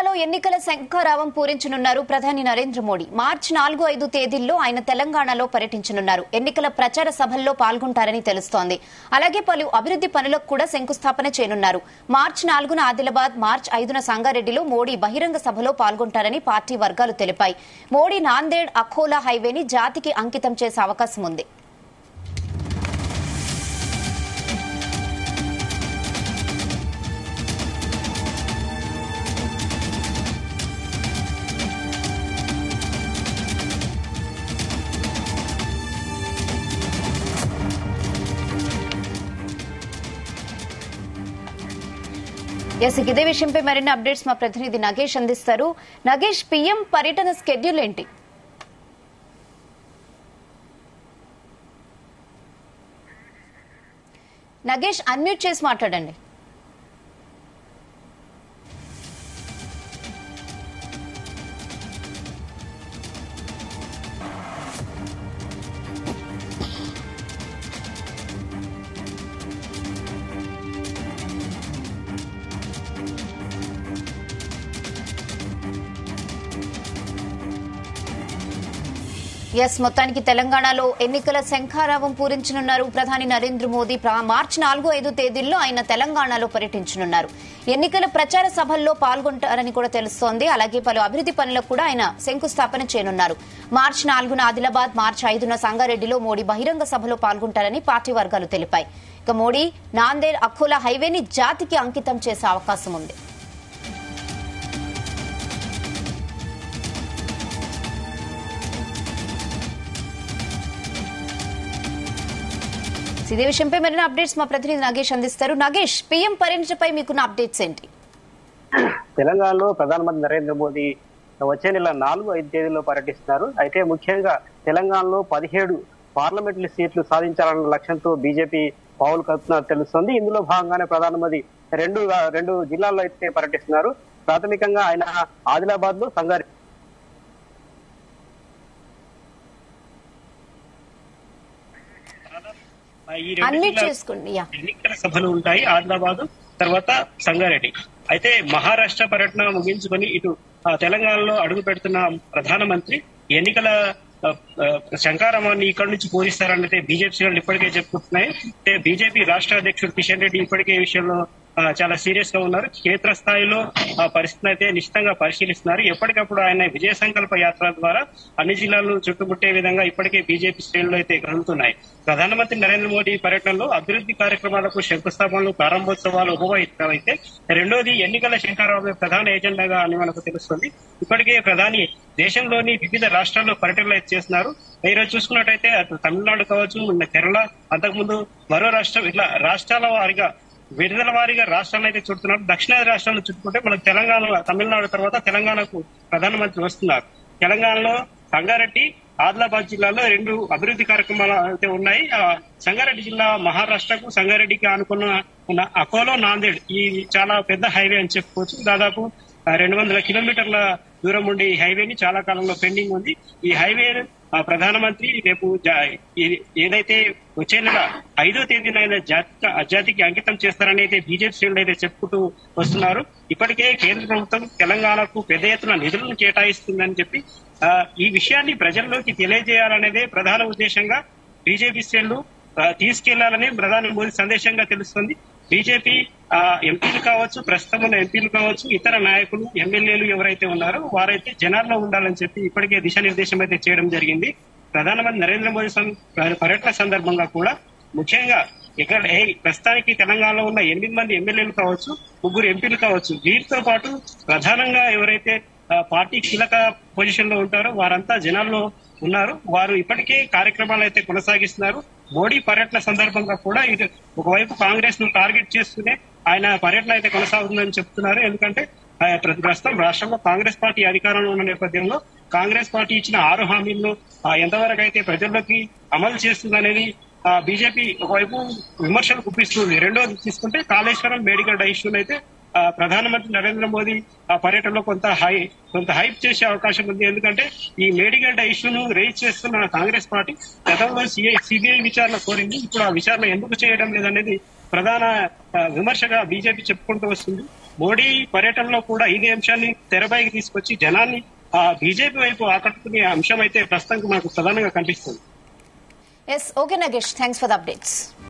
తెలంగాణలో ఎన్నికల శంఖారావం పూరించనున్నారు ప్రధాని నరేంద్ర మోడీ మార్చి నాలుగు ఐదు తేదీల్లో ఆయన తెలంగాణలో పర్యటించనున్నారు ఎన్నికల ప్రచార సభల్లో పాల్గొంటారని తెలుస్తోంది అలాగే పలు అభివృద్ది పనులకు కూడా శంకుస్థాపన చేయనున్నారు మార్చి నాలుగున ఆదిలాబాద్ మార్చి ఐదున సంగారెడ్డిలో మోడీ బహిరంగ సభలో పాల్గొంటారని పార్టీ వర్గాలు తెలిపాయి మోడీ నాందేడ్ అఖోలా హైవేని జాతికి అంకితం చేసే అవకాశం ఉంది ఎస్ ఇదే విషయంపై మరిన్ని అప్డేట్స్ మా ప్రతినిధి నగేష్ అందిస్తారు నగేష్ పీఎం పర్యటన స్కెడ్యూల్ ఏంటి నగేష్ అన్మ్యూట్ చేసి మాట్లాడండి ఎస్ మొత్తానికి తెలంగాణలో ఎన్నికల శంఖారావం పూరించనున్నారు ప్రధాని నరేంద్ర మోదీ ప్ర- మార్చి నాలుగు ఐదు తేదీల్లో ఆయన తెలంగాణలో పర్యటించనున్నారు ఎన్నికల ప్రచార సభల్లో పాల్గొంటారని కూడా తెలుస్తోంది అలాగే పలు అభివృద్ది పనులకు కూడా ఆయన శంకుస్థాపన చేయనున్నారు మార్చి నాలుగున ఆదిలాబాద్ మార్చి ఐదున సంగారెడ్డిలో మోడీ బహిరంగ సభలో పాల్గొంటారని పార్టీ వర్గాలు తెలిపాయి ఇక మోడీ నాందేడ్ అఖోలా హైవేని జాతికి అంకితం చేసే అవకాశం ఉంది ఇదే విషయంపై మరిన్ని అప్డేట్స్ మా ప్రతినిధి నాగేష్ అందిస్తారు నాగేష్ పీఎం పర్యటనపై మీకున్న అప్డేట్స్ ఏంటి తెలంగాణలో ప్రధానమంత్రి నరేంద్ర మోదీ వచ్చే నెల నాలుగు ఐదు తేదీల్లో పర్యటిస్తున్నారు అయితే ముఖ్యంగా తెలంగాణలో పదిహేడు పార్లమెంటరీ సీట్లు సాధించాలన్న లక్ష్యంతో బీజేపీ పావులు కలుపుతున్నారు తెలుస్తుంది ఇందులో భాగంగానే ప్రధానమంత్రి రెండు రెండు జిల్లాల్లో అయితే పర్యటిస్తున్నారు ప్రాథమికంగా ఆయన ఆదిలాబాద్ లో సంగారెడ్డి ఈ రెండు అన్మ్యూట్ జిల్లాల్లో చేసుకోండి యా ఎన్నికల సభలు ఉంటాయి ఆదిలాబాద్ తర్వాత సంగారెడ్డి అయితే మహారాష్ట్ర పర్యటన ముగించుకొని ఇటు ఆ, తెలంగాణలో అడుగు పెడుతున్న ప్రధానమంత్రి ఎన్నికల ఆ, ఆ, శంకారామాన్ని ఇక్కడ నుంచి పూరిస్తారన్నైతే బీజేపీ శ్రేణులు ఇప్పటికే చెప్పుకుంటున్నాయి అయితే బీజేపీ రాష్ట్ర అధ్యక్షుడు కిషన్ రెడ్డి ఇప్పటికే ఈ విషయంలో ఆ, చాలా సీరియస్ గా ఉన్నారు క్షేత్ర స్థాయిలో ఆ పరిస్థితిని అయితే నిశ్చితంగా పరిశీలిస్తున్నారు ఎప్పటికప్పుడు ఆయన విజయ సంకల్ప యాత్ర ద్వారా అన్ని జిల్లాలను చుట్టుముట్టే విధంగా ఇప్పటికే బీజేపీ శ్రేణులు అయితే కదులుతున్నాయి ప్రధానమంత్రి నరేంద్ర మోడీ పర్యటనలో అభివృద్ధి కార్యక్రమాలకు శంకుస్థాపనలు ప్రారంభోత్సవాలు ఉపవహితమైతే రెండోది ఎన్నికల శంకారావు ప్రధాన ఎజెండాగా అని మనకు తెలుస్తుంది ఇప్పటికే ప్రధాని దేశంలోని వివిధ రాష్ట్రాల్లో పర్యటనలు అయితే చేస్తున్నారు ఈ రోజు చూసుకున్నట్టయితే అటు తమిళనాడు కావచ్చు ఉన్న కేరళ అంతకుముందు మరో రాష్ట్రం ఇట్లా రాష్ట్రాల వారిగా విడుదల వారీగా రాష్ట్రాలను అయితే చుడుతున్నారు దక్షిణాది రాష్ట్రాలను చుట్టుకుంటే మనకు తెలంగాణ తమిళనాడు తర్వాత తెలంగాణకు ప్రధానమంత్రి వస్తున్నారు తెలంగాణలో సంగారెడ్డి ఆదిలాబాద్ జిల్లాలో రెండు అభివృద్ధి కార్యక్రమాలు అయితే ఉన్నాయి ఆ సంగారెడ్డి జిల్లా మహారాష్ట్రకు సంగారెడ్డికి ఆనుకున్న ఉన్న అకోలో నాందేడ్ ఈ చాలా పెద్ద హైవే అని చెప్పుకోవచ్చు దాదాపు రెండు వందల కిలోమీటర్ల దూరం ఉండే ఈ హైవేని చాలా కాలంలో పెండింగ్ ఉంది ఈ హైవే ఆ, ప్రధానమంత్రి రేపు జా- ఏ- ఏదైతే వచ్చే నెల ఐదో తేదీన ఆయన జాతి జాతికి అంకితం చేస్తారని అయితే బీజేపీ శ్రేణులు అయితే చెప్పుకుంటూ వస్తున్నారు ఇప్పటికే కేంద్ర ప్రభుత్వం తెలంగాణకు పెద్ద ఎత్తున నిధులను కేటాయిస్తుందని చెప్పి ఆ, ఈ విషయాన్ని ప్రజల్లోకి తెలియజేయాలనేదే ప్రధాన ఉద్దేశంగా బీజేపీ శ్రేణులు ఆ, తీసుకెళ్లాలని ప్రధాని మోదీ సందేశంగా తెలుస్తుంది బీజేపీ ఆ, ఎంపీలు కావచ్చు ప్రస్తుతం ఉన్న ఎంపీలు కావచ్చు ఇతర నాయకులు ఎమ్మెల్యేలు ఎవరైతే ఉన్నారో వారైతే జనాల్లో ఉండాలని చెప్పి ఇప్పటికే దిశానిర్దేశం అయితే చేయడం జరిగింది ప్రధానమంత్రి నరేంద్ర మోదీ సం- పర్యటన సందర్భంగా కూడా ముఖ్యంగా ఇక్కడ ఏ ప్రస్తుతానికి తెలంగాణలో ఉన్న ఎనిమిది మంది ఎమ్మెల్యేలు కావచ్చు ముగ్గురు ఎంపీలు కావచ్చు వీరితో పాటు ప్రధానంగా ఎవరైతే ఆ, పార్టీ కీలక పొజిషన్ లో ఉంటారో వారంతా జనాల్లో ఉన్నారు వారు ఇప్పటికే కార్యక్రమాలు అయితే కొనసాగిస్తున్నారు మోడీ పర్యటన సందర్భంగా కూడా ఇటు ఒకవైపు కాంగ్రెస్ ను టార్గెట్ చేస్తూనే ఆయన పర్యటన అయితే కొనసాగుతుందని చెప్తున్నారు ఎందుకంటే ఆ, ప్ర- ప్రస్తుతం రాష్ట్రంలో కాంగ్రెస్ పార్టీ అధికారంలో ఉన్న నేపథ్యంలో కాంగ్రెస్ పార్టీ ఇచ్చిన ఆరు హామీలను ఆ, ఎంతవరకు అయితే ప్రజల్లోకి అమలు చేస్తుందనేది ఆ, బీజేపీ ఒకవైపు విమర్శలు గుప్పిస్తుంది రెండోది తీసుకుంటే కాళేశ్వరం మేడిగడ్డ ఇష్యూని అయితే ఆ, ప్రధానమంత్రి నరేంద్ర మోదీ ఆ పర్యటనలో కొంత హై కొంత హైప్ చేసే అవకాశం ఉంది ఎందుకంటే ఈ మేడిగడ్డ ఇష్యూను రేజ్ చేస్తున్న కాంగ్రెస్ పార్టీ గతంలో సిబిఐ విచారణ కోరింది ఇప్పుడు ఆ విచారణ ఎందుకు చేయడం లేదనేది ప్రధాన ఆ, విమర్శగా బీజేపీ చెప్పుకుంటూ వస్తుంది మోడీ పర్యటనలో కూడా ఇదే అంశాన్ని తెరపైకి తీసుకొచ్చి జనాన్ని ఆ బీజేపీ వైపు ఆకట్టుకునే అంశం అయితే ప్రస్తుతానికి మనకు ప్రధానంగా కనిపిస్తుంది yes okay Nagesh thanks for the updates